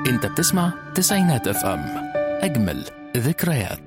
انت بتسمع تسعينات اف ام اجمل ذكريات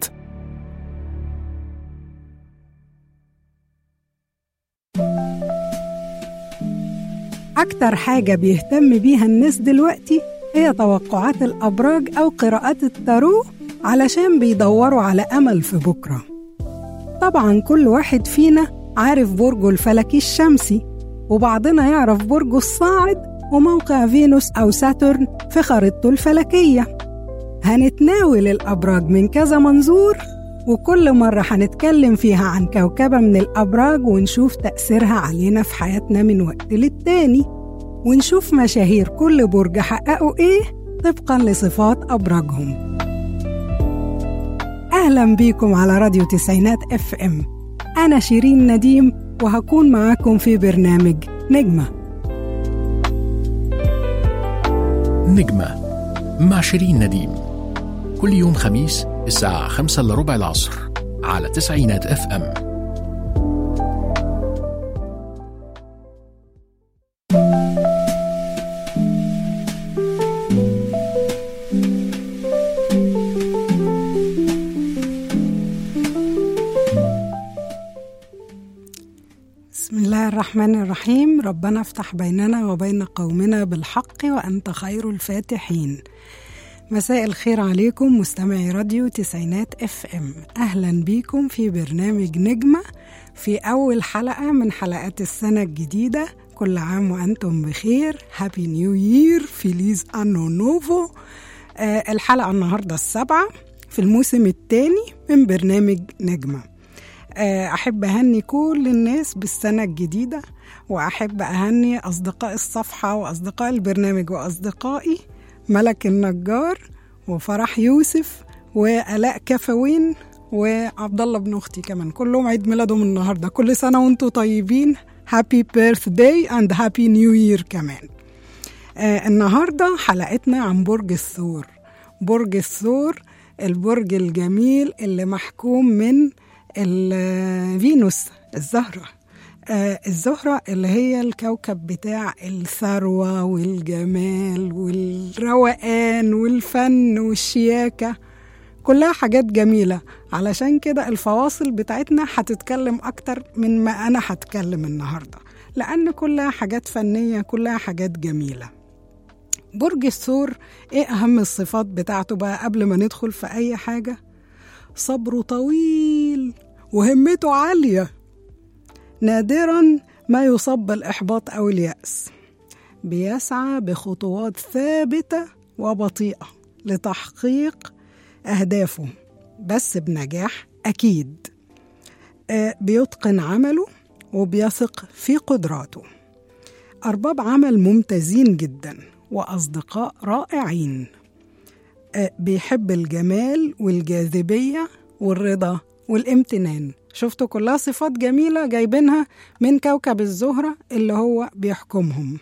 أكتر حاجة بيهتم بيها الناس دلوقتي هي توقعات الأبراج أو قراءات التارو علشان بيدوروا على أمل في بكرة طبعا كل واحد فينا عارف برجه الفلكي الشمسي وبعضنا يعرف برجه الصاعد وموقع فينوس أو ساترن في خريطته الفلكية هنتناول الأبراج من كذا منظور وكل مرة هنتكلم فيها عن كوكبة من الأبراج ونشوف تأثيرها علينا في حياتنا من وقت للتاني ونشوف مشاهير كل برج حققوا إيه طبقا لصفات أبراجهم أهلا بيكم على راديو تسعينات اف ام أنا شيرين نديم وهكون معاكم في برنامج نجمة نجمة مع شيرين نديم كل يوم خميس الساعة خمسة إلا ربع العصر على تسعينات اف ام بسم الله الرحمن الرحيم ربنا افتح بيننا وبين قومنا بالحق وأنت خير الفاتحين مساء الخير عليكم مستمعي راديو تسعينات اف ام اهلا بيكم في برنامج نجمة في اول حلقة من حلقات السنة الجديدة كل عام وانتم بخير هابي نيو يير فيليز انو نوفو آه الحلقة النهاردة السابعة في الموسم الثاني من برنامج نجمة آه احب اهني كل الناس بالسنة الجديدة واحب اهني اصدقاء الصفحة واصدقاء البرنامج واصدقائي ملك النجار وفرح يوسف وآلاء كفوين وعبد الله بن اختي كمان كلهم عيد ميلادهم النهارده كل سنه وانتم طيبين هابي بيرث داي اند هابي نيو يير كمان آه النهارده حلقتنا عن برج الثور برج الثور البرج الجميل اللي محكوم من فينوس الزهره آه الزهرة اللي هي الكوكب بتاع الثروة والجمال والروقان والفن والشياكة كلها حاجات جميلة علشان كده الفواصل بتاعتنا هتتكلم أكتر من ما أنا هتكلم النهاردة لأن كلها حاجات فنية كلها حاجات جميلة برج الثور إيه أهم الصفات بتاعته بقى قبل ما ندخل في أي حاجة صبره طويل وهمته عاليه نادرا ما يصاب بالإحباط أو اليأس بيسعى بخطوات ثابتة وبطيئة لتحقيق أهدافه بس بنجاح أكيد آه بيتقن عمله وبيثق في قدراته أرباب عمل ممتازين جدا وأصدقاء رائعين آه بيحب الجمال والجاذبية والرضا والامتنان شفتوا كلها صفات جميلة جايبينها من كوكب الزهرة اللي هو بيحكمهم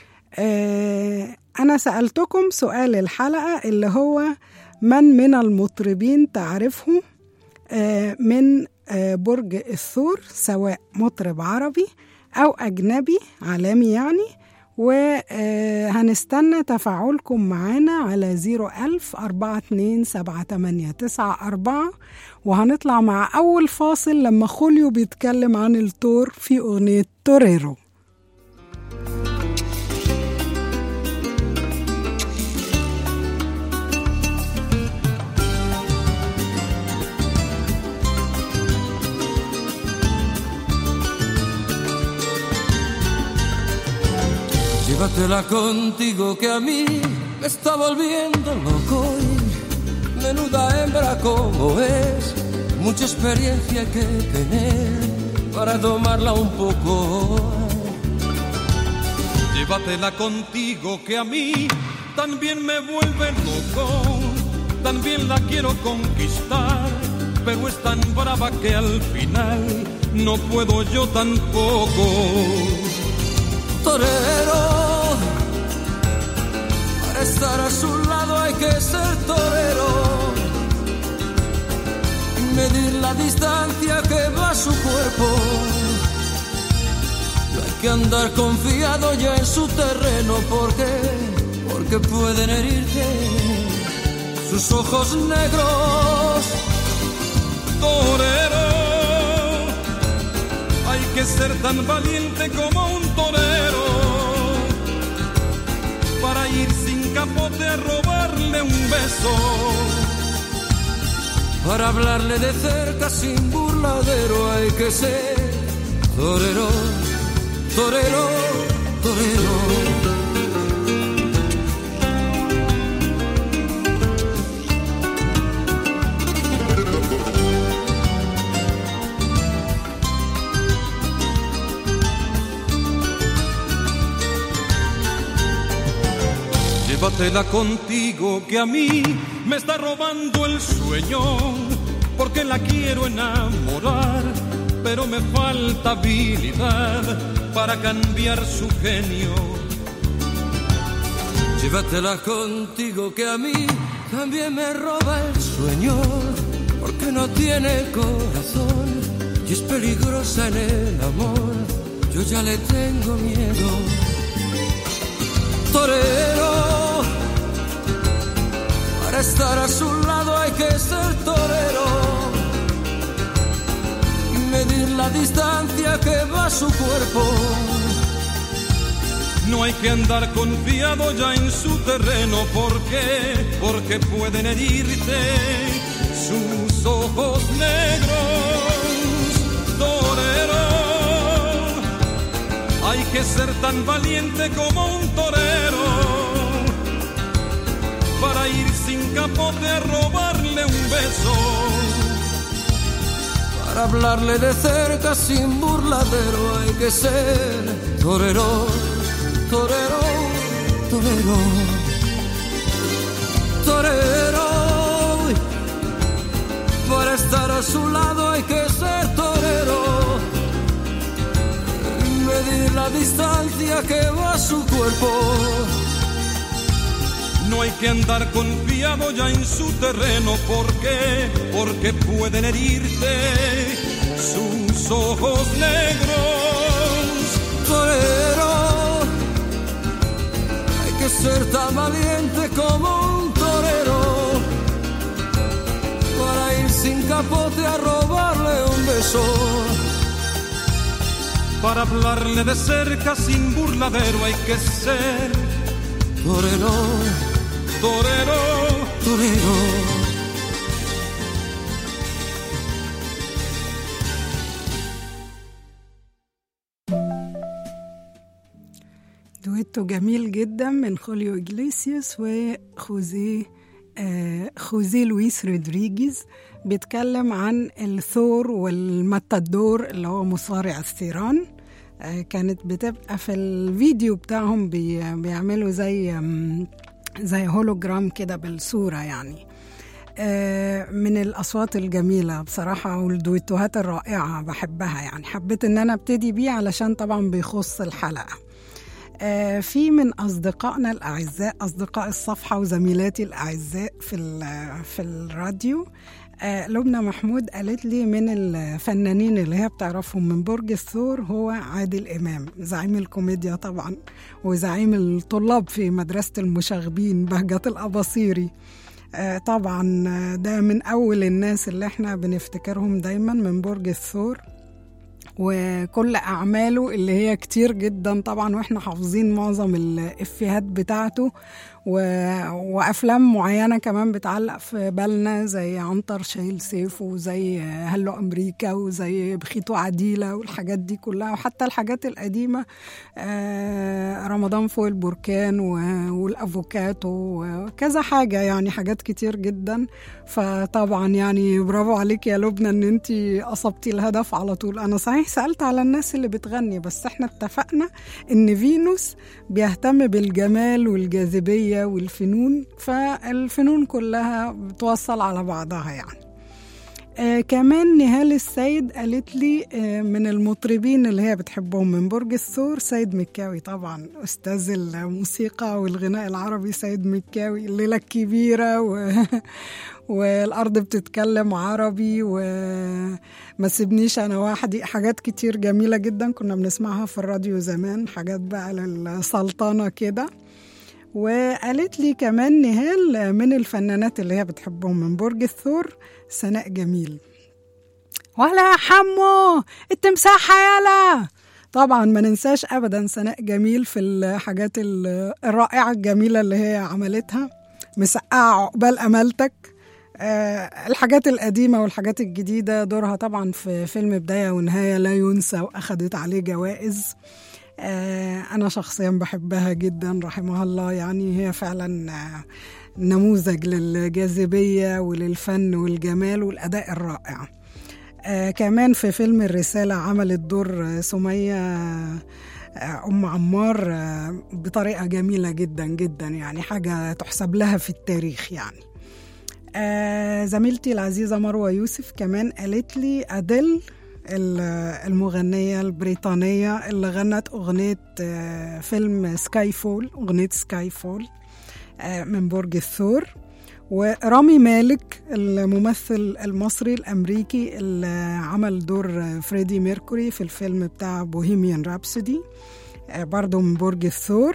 آه أنا سألتكم سؤال الحلقة اللي هو من من المطربين تعرفه آه من آه برج الثور سواء مطرب عربي أو أجنبي عالمي يعني وهنستنى تفاعلكم معانا على 01000 427 وهنطلع مع أول فاصل لما خوليو بيتكلم عن التور في أغنية توريرو Llévatela contigo que a mí me está volviendo loco y menuda hembra como es, mucha experiencia hay que tener para tomarla un poco. Llévatela contigo que a mí también me vuelve loco, también la quiero conquistar, pero es tan brava que al final no puedo yo tampoco. Torero, para estar a su lado hay que ser torero. Medir la distancia que va su cuerpo. No hay que andar confiado ya en su terreno porque por porque pueden herirte sus ojos negros. torero. Hay que ser tan valiente como un torero para ir sin capote a robarle un beso. Para hablarle de cerca sin burladero hay que ser torero, torero, torero. Llévatela contigo que a mí me está robando el sueño, porque la quiero enamorar, pero me falta habilidad para cambiar su genio. Llévatela contigo que a mí también me roba el sueño, porque no tiene corazón y es peligrosa en el amor. Yo ya le tengo miedo. Torero, para estar a su lado hay que ser torero y medir la distancia que va su cuerpo. No hay que andar confiado ya en su terreno, porque porque pueden herirte sus ojos negros, torero. Hay que ser tan valiente como un torero para ir sin capote a robarle un beso. Para hablarle de cerca sin burladero hay que ser torero, torero, torero, torero. Para estar a su lado hay que ser torero. Y medir la distancia que va su cuerpo. No hay que andar confiado ya en su terreno porque, porque pueden herirte sus ojos negros. torero. Hay que ser tan valiente como un torero para ir sin capote a robarle un beso. Para hablarle de cerca sin burladero hay que ser Torero, torero. torero. دويتو جميل جدا من خوليو إجليسيوس وخوزيه آه خوزيه لويس رودريجيز بيتكلم عن الثور والمتادور اللي هو مصارع الثيران آه كانت بتبقى في الفيديو بتاعهم بي بيعملوا زي آم، زي هولوجرام كده بالصورة يعني آه، من الأصوات الجميلة بصراحة والدويتوهات الرائعة بحبها يعني حبيت إن أنا أبتدي بيه علشان طبعا بيخص الحلقة آه، في من أصدقائنا الأعزاء أصدقاء الصفحة وزميلاتي الأعزاء في, ال- في الراديو آه، لبنى محمود قالت لي من الفنانين اللي هي بتعرفهم من برج الثور هو عادل إمام زعيم الكوميديا طبعا وزعيم الطلاب في مدرسة المشاغبين بهجة الأباصيري آه، طبعا آه، ده من أول الناس اللي احنا بنفتكرهم دايما من برج الثور وكل أعماله اللي هي كتير جدا طبعا واحنا حافظين معظم الإفيهات بتاعته و... وأفلام معينة كمان بتعلق في بالنا زي عنتر شايل سيف وزي هلو أمريكا وزي بخيت وعديلة والحاجات دي كلها وحتى الحاجات القديمة آه، رمضان فوق البركان و- والأفوكاتو وكذا حاجة يعني حاجات كتير جدا فطبعا يعني برافو عليك يا لبنى ان انت اصبتي الهدف على طول انا صحيح سالت على الناس اللي بتغني بس احنا اتفقنا ان فينوس بيهتم بالجمال والجاذبيه والفنون فالفنون كلها بتوصل على بعضها يعني آه كمان نهال السيد قالت لي آه من المطربين اللي هي بتحبهم من برج الثور سيد مكاوي طبعا أستاذ الموسيقى والغناء العربي سيد مكاوي الليلة الكبيرة و... والأرض بتتكلم عربي وما سيبنيش أنا وحدي حاجات كتير جميلة جدا كنا بنسمعها في الراديو زمان حاجات بقى للسلطنة كده وقالت لي كمان نهال من الفنانات اللي هي بتحبهم من برج الثور سناء جميل ولا حمو التمساح يالا طبعا ما ننساش ابدا سناء جميل في الحاجات ال- الرائعه الجميله اللي هي عملتها مسقعه عقبال امالتك آه، الحاجات القديمه والحاجات الجديده دورها طبعا في فيلم بدايه ونهايه لا ينسى واخدت عليه جوائز آه، انا شخصيا بحبها جدا رحمها الله يعني هي فعلا آه، نموذج للجاذبيه وللفن والجمال والاداء الرائع آه كمان في فيلم الرسالة عملت دور آه، سمية آه، أم عمار آه، بطريقة جميلة جدا جدا يعني حاجة تحسب لها في التاريخ يعني آه زميلتي العزيزة مروة يوسف كمان قالت لي أدل ال- المغنية البريطانية اللي غنت أغنية آه، فيلم سكاي فول أغنية سكاي فول آه، من برج الثور ورامي مالك الممثل المصري الأمريكي اللي عمل دور فريدي ميركوري في الفيلم بتاع بوهيميان رابسودي برضه من برج الثور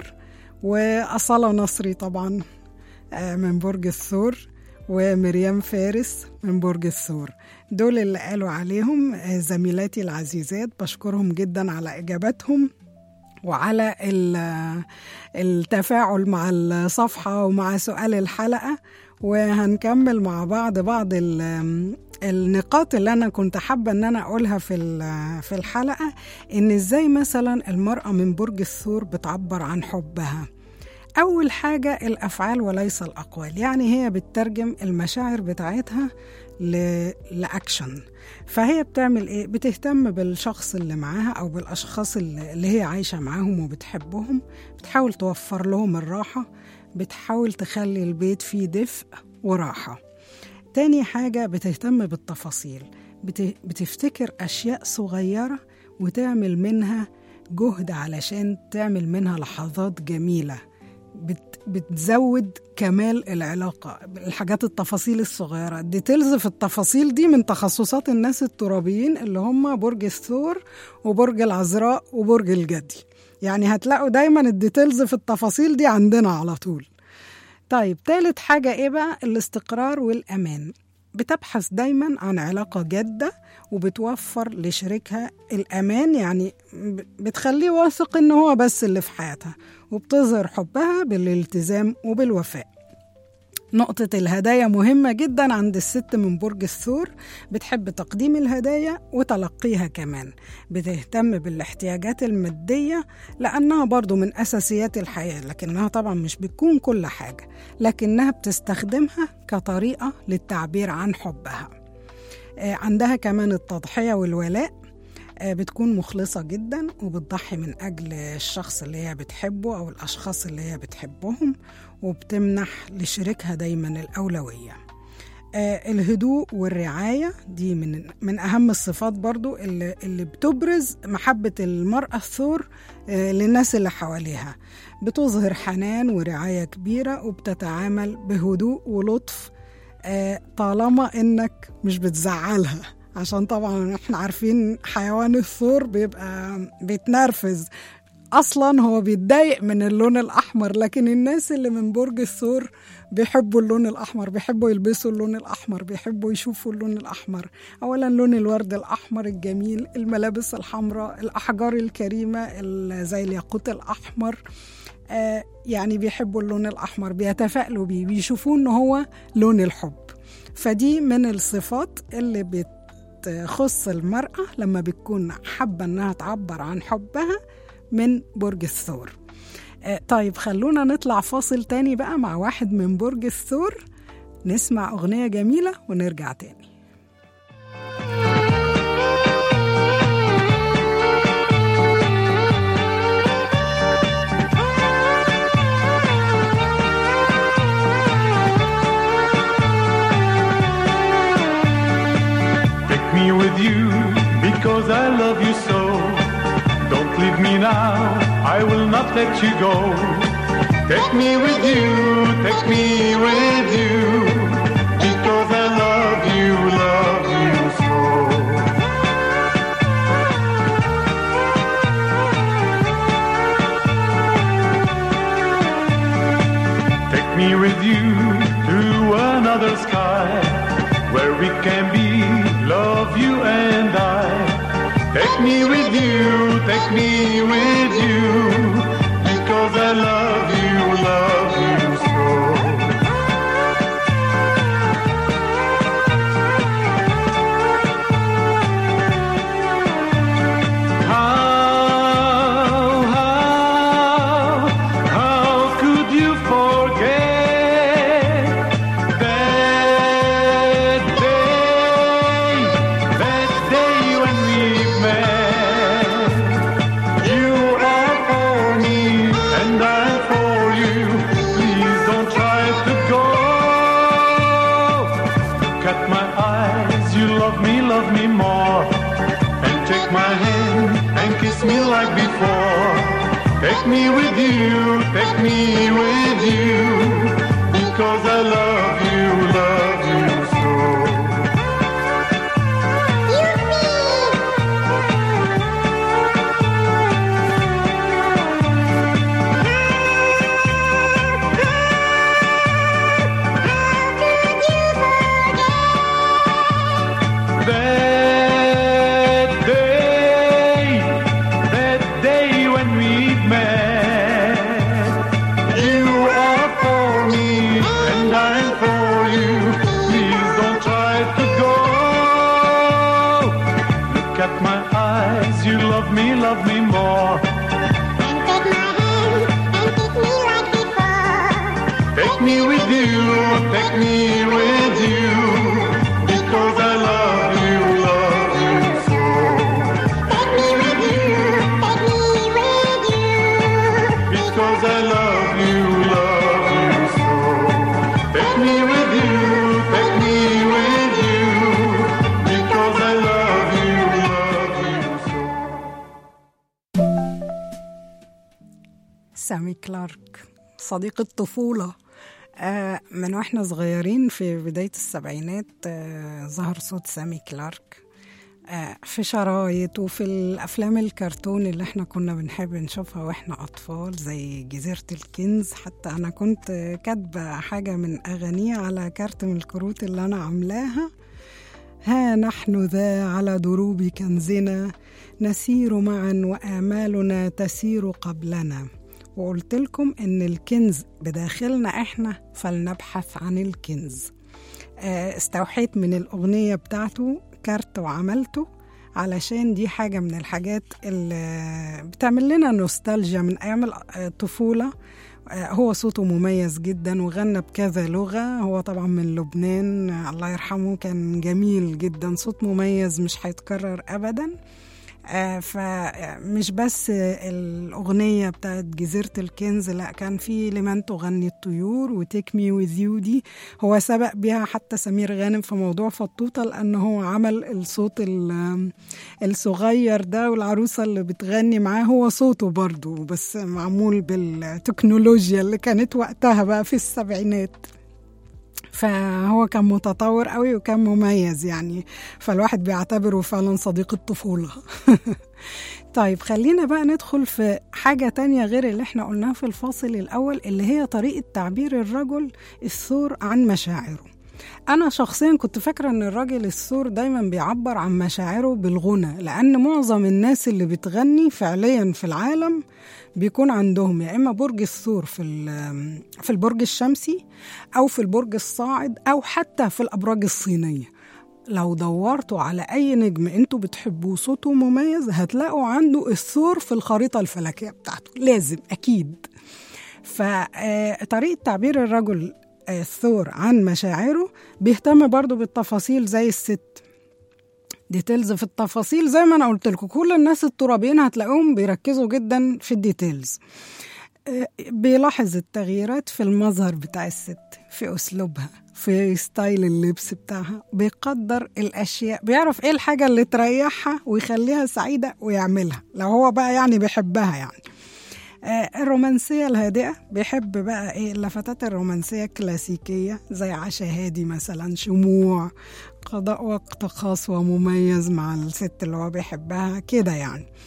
وأصالة نصري طبعا آه، من برج الثور ومريم فارس من برج الثور دول اللي قالوا عليهم آه، زميلاتي العزيزات بشكرهم جدا على إجاباتهم وعلى ال- التفاعل مع الصفحة ومع سؤال الحلقة وهنكمل مع بعض بعض ال- النقاط اللي أنا كنت حابة إن أنا أقولها في ال- في الحلقة إن إزاي مثلا المرأة من برج الثور بتعبر عن حبها أول حاجة الأفعال وليس الأقوال يعني هي بتترجم المشاعر بتاعتها ل... لأكشن فهي بتعمل إيه؟ بتهتم بالشخص اللي معاها أو بالأشخاص اللي اللي هي عايشة معاهم وبتحبهم بتحاول توفر لهم الراحة بتحاول تخلي البيت فيه دفء وراحة تاني حاجة بتهتم بالتفاصيل بت... بتفتكر أشياء صغيرة وتعمل منها جهد علشان تعمل منها لحظات جميلة بت... بتزود كمال العلاقة الحاجات التفاصيل الصغيرة الديتيلز في التفاصيل دي من تخصصات الناس الترابيين اللي هم برج الثور وبرج العذراء وبرج الجدي يعني هتلاقوا دايما الديتيلز في التفاصيل دي عندنا على طول طيب تالت حاجة إيه بقى الاستقرار والأمان بتبحث دايما عن علاقة جادة وبتوفر لشريكها الأمان يعني ب- بتخليه واثق إن هو بس اللي في حياتها وبتظهر حبها بالالتزام وبالوفاء نقطة الهدايا مهمة جدا عند الست من برج الثور بتحب تقديم الهدايا وتلقيها كمان بتهتم بالاحتياجات المادية لأنها برضو من أساسيات الحياة لكنها طبعا مش بتكون كل حاجة لكنها بتستخدمها كطريقة للتعبير عن حبها آه، عندها كمان التضحية والولاء آه، بتكون مخلصة جدا وبتضحي من أجل الشخص اللي هي بتحبه أو الأشخاص اللي هي بتحبهم وبتمنح لشريكها دايما الأولوية آه، الهدوء والرعاية دي من من أهم الصفات برضو اللي, اللي بتبرز محبة المرأة الثور آه، للناس اللي حواليها بتظهر حنان ورعاية كبيرة وبتتعامل بهدوء ولطف آه، طالما إنك مش بتزعلها عشان طبعا احنا عارفين حيوان الثور بيبقى بيتنرفز اصلا هو بيتضايق من اللون الاحمر لكن الناس اللي من برج الثور بيحبوا اللون الاحمر بيحبوا يلبسوا اللون الاحمر بيحبوا يشوفوا اللون الاحمر اولا لون الورد الاحمر الجميل الملابس الحمراء الاحجار الكريمه ال- زي الياقوت الاحمر آه يعني بيحبوا اللون الاحمر بيتفائلوا بيه بيشوفوه ان هو لون الحب فدي من الصفات اللي بتخص المرأة لما بتكون حابة انها تعبر عن حبها من برج الثور آه، طيب خلونا نطلع فاصل تاني بقى مع واحد من برج الثور نسمع أغنية جميلة ونرجع تاني Take me with you because I love you so. Don't leave me now, I will not let you go. Take me with you, take me with you because I love you, love you so. me with you to another sky where we can be, love you and I. Take me with you, take me with you, because I love you, love you so. How, how, how could you forget that day, that day when we met? You are for me and I'm for you. Please don't try to go. Look at my eyes, you love me, love me more. And take my hand and kiss me like before. Take me with you, take me with you. Because I love you, love you so. That day, that day when we met, you are for me and I'm for you. Please don't try to go. Look at my eyes, you love me, love me more. Take me with you, take me with you, because I love you, love you so. Because I love you, love you so. Take me with you, take me with you, because I love you, love you so. سامي كلارك صديق الطفولة آه، من واحنا صغيرين في بداية السبعينات آه، ظهر صوت سامي كلارك آه، في شرايط وفي الأفلام الكرتون اللي احنا كنا بنحب نشوفها واحنا أطفال زي جزيرة الكنز حتى أنا كنت آه، كاتبة حاجة من أغانيه على كارت من الكروت اللي أنا عاملاها ها نحن ذا على دروب كنزنا نسير معا وآمالنا تسير قبلنا وقلت لكم إن الكنز بداخلنا إحنا فلنبحث عن الكنز آه، استوحيت من الأغنية بتاعته كارت وعملته علشان دي حاجة من الحاجات اللي بتعمل لنا نوستالجيا من أيام الطفولة آه، هو صوته مميز جدا وغنى بكذا لغة هو طبعا من لبنان آه، الله يرحمه كان جميل جدا صوت مميز مش هيتكرر أبدا آه، فمش بس آه، الأغنية بتاعت جزيرة الكنز لا كان في لمن تغني الطيور وتيك مي وذ يو دي هو سبق بيها حتى سمير غانم في موضوع فطوطة لأن هو عمل الصوت ال- الصغير ده والعروسة اللي بتغني معاه هو صوته برضو بس معمول بالتكنولوجيا اللي كانت وقتها بقى في السبعينات فهو كان متطور قوي وكان مميز يعني فالواحد بيعتبره فعلا صديق الطفولة طيب خلينا بقى ندخل في حاجة تانية غير اللي احنا قلناها في الفاصل الأول اللي هي طريقة تعبير الرجل الثور عن مشاعره أنا شخصيا كنت فاكرة إن الراجل الثور دايما بيعبر عن مشاعره بالغنى لأن معظم الناس اللي بتغني فعليا في العالم بيكون عندهم يا إما برج الثور في ال- في البرج الشمسي أو في البرج الصاعد أو حتى في الأبراج الصينية لو دورتوا على أي نجم أنتوا بتحبوه صوته مميز هتلاقوا عنده الثور في الخريطة الفلكية بتاعته لازم أكيد فطريقة تعبير الرجل آه، الثور عن مشاعره بيهتم برضو بالتفاصيل زي الست ديتيلز في التفاصيل زي ما انا قلت لكم كل الناس الترابيين هتلاقوهم بيركزوا جدا في الديتيلز آه، بيلاحظ التغييرات في المظهر بتاع الست في اسلوبها في ستايل اللبس بتاعها بيقدر الاشياء بيعرف ايه الحاجه اللي تريحها ويخليها سعيده ويعملها لو هو بقى يعني بيحبها يعني آه، الرومانسية الهادئة بيحب بقى ايه اللفتات الرومانسية الكلاسيكية زي عشاء هادي مثلا شموع قضاء وقت خاص ومميز مع الست اللي هو بيحبها كده يعني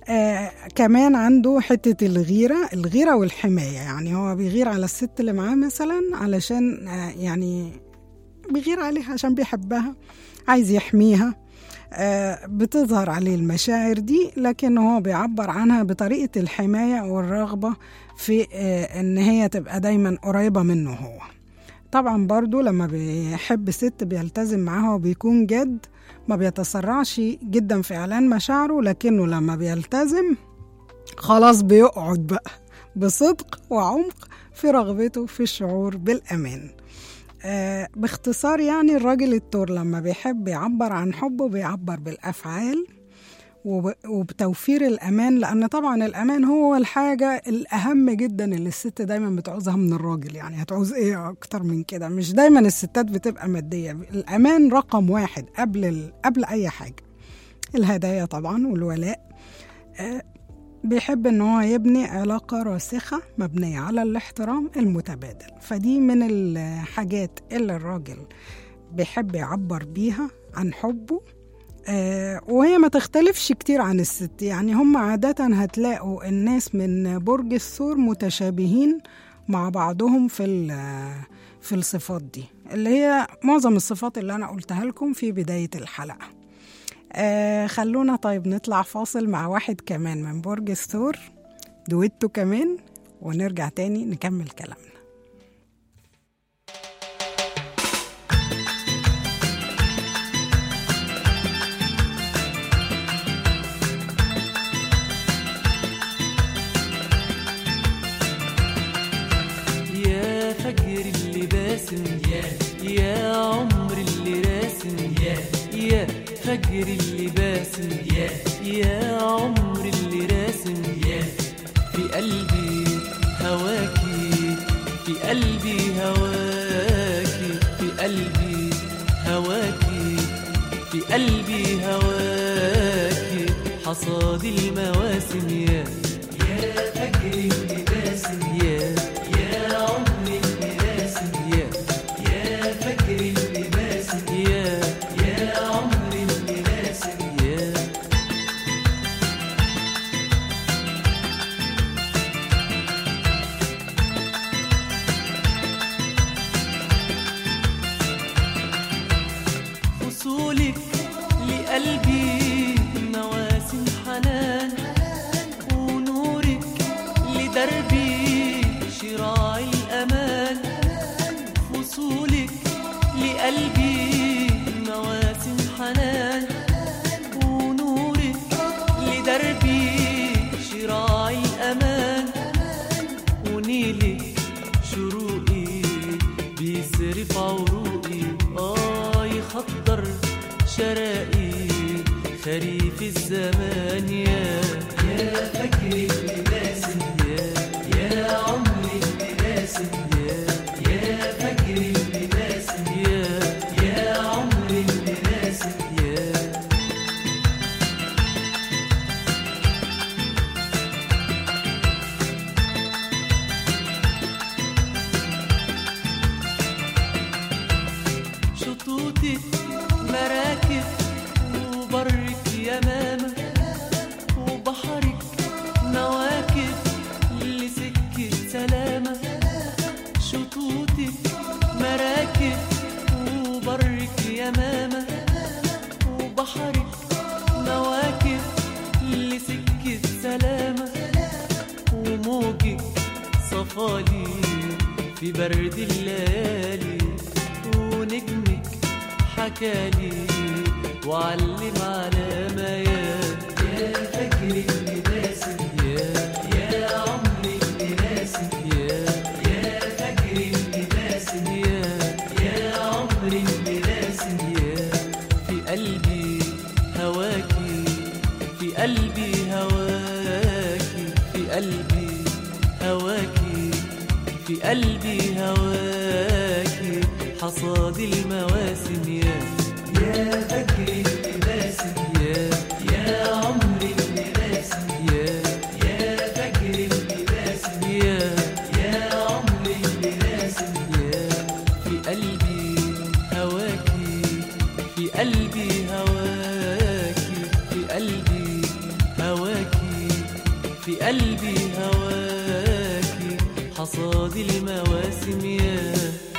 آه كمان عنده حتة الغيرة الغيرة والحماية يعني هو بيغير على الست اللي معاه مثلا علشان آه يعني بيغير عليها عشان بيحبها عايز يحميها آه بتظهر عليه المشاعر دي لكن هو بيعبر عنها بطريقة الحماية والرغبة في آه إن هي تبقى دايما قريبة منه هو طبعا برضو لما بيحب ست بيلتزم معاها وبيكون جد ما بيتسرعش جدا في إعلان مشاعره لكنه لما بيلتزم خلاص بيقعد بقى بصدق وعمق في رغبته في الشعور بالأمان آه باختصار يعني الراجل التور لما بيحب يعبر عن حبه بيعبر بالأفعال وب- وبتوفير الأمان لأن طبعا الأمان هو الحاجة الأهم جدا اللي الست دايما بتعوزها من الراجل يعني هتعوز إيه أكتر من كده مش دايما الستات بتبقى مادية الأمان رقم واحد قبل ال... قبل أي حاجة الهدايا طبعا والولاء آه، بيحب ان هو يبني علاقة راسخة مبنية على الاحترام المتبادل فدي من الحاجات اللي الراجل بيحب يعبر بيها عن حبه آه، وهي ما تختلفش كتير عن الست يعني هم عادة هتلاقوا الناس من برج الثور متشابهين مع بعضهم في ال- في الصفات دي اللي هي معظم الصفات اللي أنا قلتها لكم في بداية الحلقة آه خلونا طيب نطلع فاصل مع واحد كمان من برج الثور دويتو كمان ونرجع تاني نكمل كلامنا يا فجر اللي باسم يا يا عمر اللي راسم يا يا فجر اللي باسم يا يا عمر اللي راسم يا في قلبي هواكي في قلبي هواكي في قلبي هواكي في قلبي هواكي حصاد المواسم يا يا فجر اللي باسم يا يا عمري اللي راسم يا يا فجر اللي باسم يا يا عمري اللي راسم يا وصولك لقلبي مواسم حنان ونورك لدربي شراع الأمان وصولك لقلبي مواسم حنان ونورك لدربي شراع الأمان ونيلك شروقي بيصرف عروقي اه يخضر شرائي خريف الزمان يا يا فجري اللي باسم يا يا عمري اللي باسم يا يا فجري اللي باسم يا يا عمري اللي باسم يا شطوطك مراكب وبرك يمامة وبحرك مواكب لسكة سلامة شطوطك مراكب وبرك يمامة وبحرك مواكب لسكة سلامة وموجك صفالي في برد الليالي ونجمك حكالي وعلم على ما يا يا فجر اللي باسم يا يا عمري اللي باسم يا يا فجر اللي باسم يا يا عمري اللي باسم يا في قلبي هواكي في قلبي هواكي في قلبي هواكي في قلبي هواكي حصاد المواسم يا يا فجر اللي باسم يا يا عمري اللي باسم يا يا فجر اللي باسم يا يا عمري اللي باسم يا في قلبي هواكي في قلبي هواكي في قلبي هواكي حصاد المواسم يا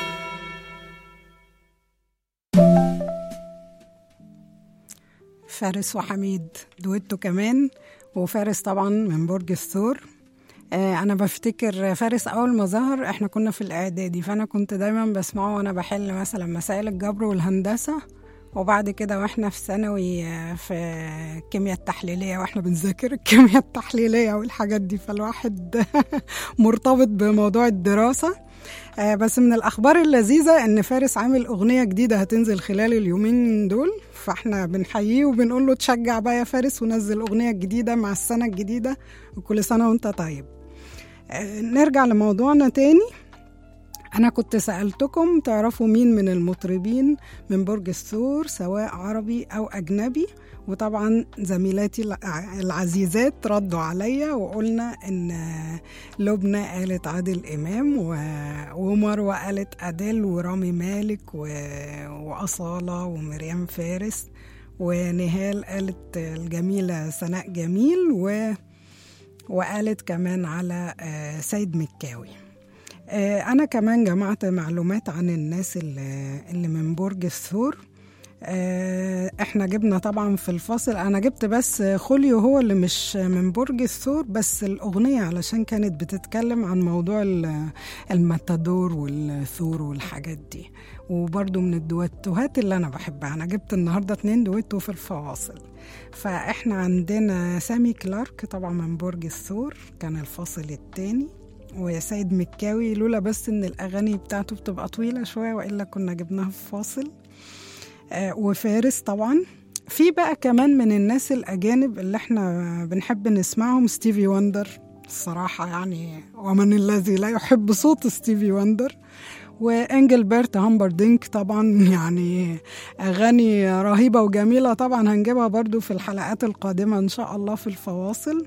فارس وحميد دويتو كمان وفارس طبعا من برج الثور آه، انا بفتكر فارس اول ما ظهر احنا كنا في الاعدادي فانا كنت دايما بسمعه وانا بحل مثلا مسائل الجبر والهندسه وبعد كده واحنا في ثانوي آه، في الكيمياء التحليليه واحنا بنذاكر الكيمياء التحليليه والحاجات دي فالواحد مرتبط بموضوع الدراسه آه، بس من الاخبار اللذيذه ان فارس عامل اغنيه جديده هتنزل خلال اليومين دول فاحنا بنحييه وبنقول له تشجع بقى يا فارس ونزل اغنيه جديده مع السنه الجديده وكل سنه وانت طيب آه، نرجع لموضوعنا تاني أنا كنت سألتكم تعرفوا مين من المطربين من برج الثور سواء عربي أو أجنبي وطبعا زميلاتي الع- العزيزات ردوا عليا وقلنا إن لبنى قالت عادل إمام و- ومروة قالت أديل ورامي مالك و- وأصالة ومريم فارس ونهال قالت الجميلة سناء جميل و وقالت كمان على آه، سيد مكاوي آه، أنا كمان جمعت معلومات عن الناس اللي, اللي من برج الثور آه، احنا جبنا طبعا في الفاصل انا جبت بس خوليو هو اللي مش من برج الثور بس الاغنيه علشان كانت بتتكلم عن موضوع ال- الماتادور والثور والحاجات دي وبرضو من الدويتوهات اللي انا بحبها انا جبت النهارده اتنين دويتو في الفواصل فاحنا عندنا سامي كلارك طبعا من برج الثور كان الفاصل التاني وسيد مكاوي لولا بس ان الاغاني بتاعته بتبقى طويله شويه والا كنا جبناها في فاصل آه، وفارس طبعا في بقى كمان من الناس الأجانب اللي احنا بنحب نسمعهم ستيفي وندر الصراحة يعني ومن الذي لا يحب صوت ستيفي وندر وانجلبرت هامبردينك طبعا يعني أغاني رهيبة وجميلة طبعا هنجيبها برضو في الحلقات القادمة إن شاء الله في الفواصل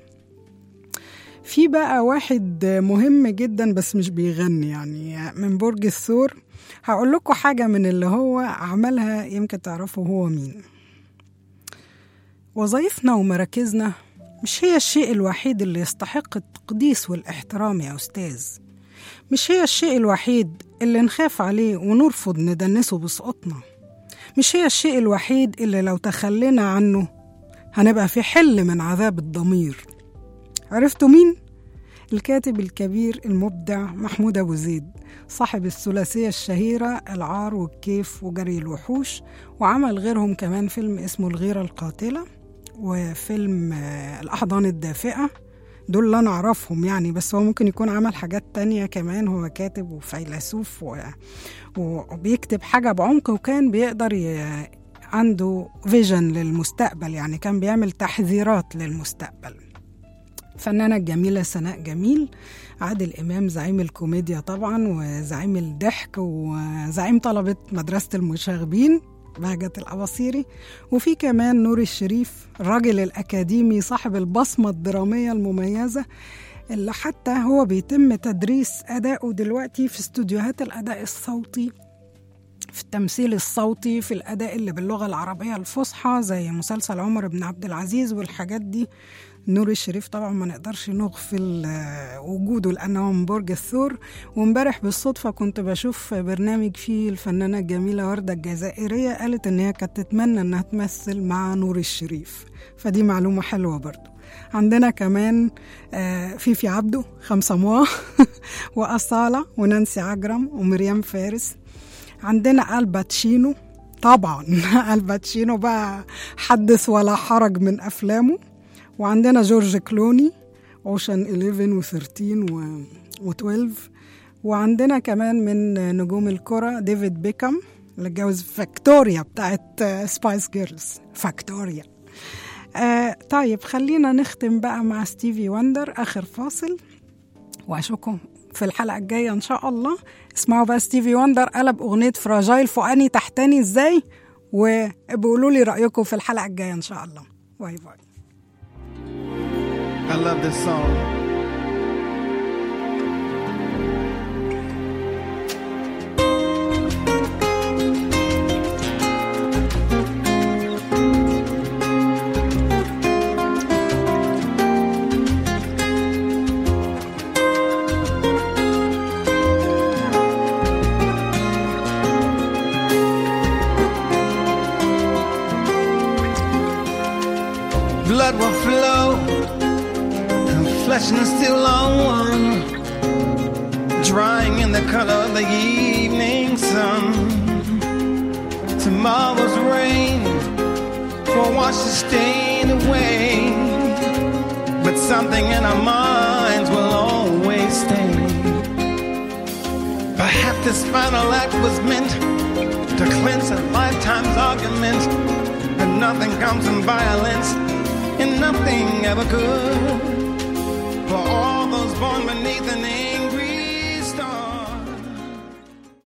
في بقى واحد مهم جدا بس مش بيغني يعني من برج الثور هقول لكم حاجة من اللي هو عملها يمكن تعرفوا هو مين وظائفنا ومراكزنا مش هي الشيء الوحيد اللي يستحق التقديس والاحترام يا أستاذ مش هي الشيء الوحيد اللي نخاف عليه ونرفض ندنسه بسقوطنا مش هي الشيء الوحيد اللي لو تخلينا عنه هنبقى في حل من عذاب الضمير عرفتوا مين؟ الكاتب الكبير المبدع محمود أبو زيد صاحب الثلاثية الشهيرة العار والكيف وجري الوحوش وعمل غيرهم كمان فيلم اسمه الغيرة القاتلة وفيلم آه، الأحضان الدافئة دول اللي أنا أعرفهم يعني بس هو ممكن يكون عمل حاجات تانية كمان هو كاتب وفيلسوف و... وبيكتب حاجة بعمق وكان بيقدر ي... عنده فيجن للمستقبل يعني كان بيعمل تحذيرات للمستقبل الفنانة الجميلة سناء جميل عادل إمام زعيم الكوميديا طبعا وزعيم الضحك وزعيم طلبة مدرسة المشاغبين بهجة الأباصيري وفي كمان نور الشريف الراجل الأكاديمي صاحب البصمة الدرامية المميزة اللي حتى هو بيتم تدريس أدائه دلوقتي في استوديوهات الأداء الصوتي في التمثيل الصوتي في الأداء اللي باللغة العربية الفصحى زي مسلسل عمر بن عبد العزيز والحاجات دي نور الشريف طبعا ما نقدرش نغفل آه، وجوده لأنه من برج الثور وامبارح بالصدفة كنت بشوف برنامج فيه الفنانة الجميلة وردة الجزائرية قالت إن هي كانت تتمنى إنها تمثل مع نور الشريف فدي معلومة حلوة برضو عندنا كمان آه، فيفي عبده خمسة موا وأصالة ونانسي عجرم ومريم فارس عندنا الباتشينو طبعا الباتشينو بقى حدث ولا حرج من أفلامه وعندنا جورج كلوني اوشن 11 و13 و... و12 وعندنا كمان من نجوم الكرة ديفيد بيكام اللي اتجوز فاكتوريا بتاعت سبايس جيرلز فاكتوريا آه طيب خلينا نختم بقى مع ستيفي وندر آخر فاصل وأشوفكم في الحلقة الجاية إن شاء الله اسمعوا بقى ستيفي وندر قلب أغنية فراجايل فوقاني تحتاني إزاي وبقولوا لي رأيكم في الحلقة الجاية إن شاء الله باي باي I love this song. reflections still are one, drying in the color of the evening sun. Tomorrow's rain will wash the stain away, but something in our minds will always stay. Perhaps this final act was meant to cleanse a lifetime's argument, and nothing comes from violence, and nothing ever could. For all those born beneath an age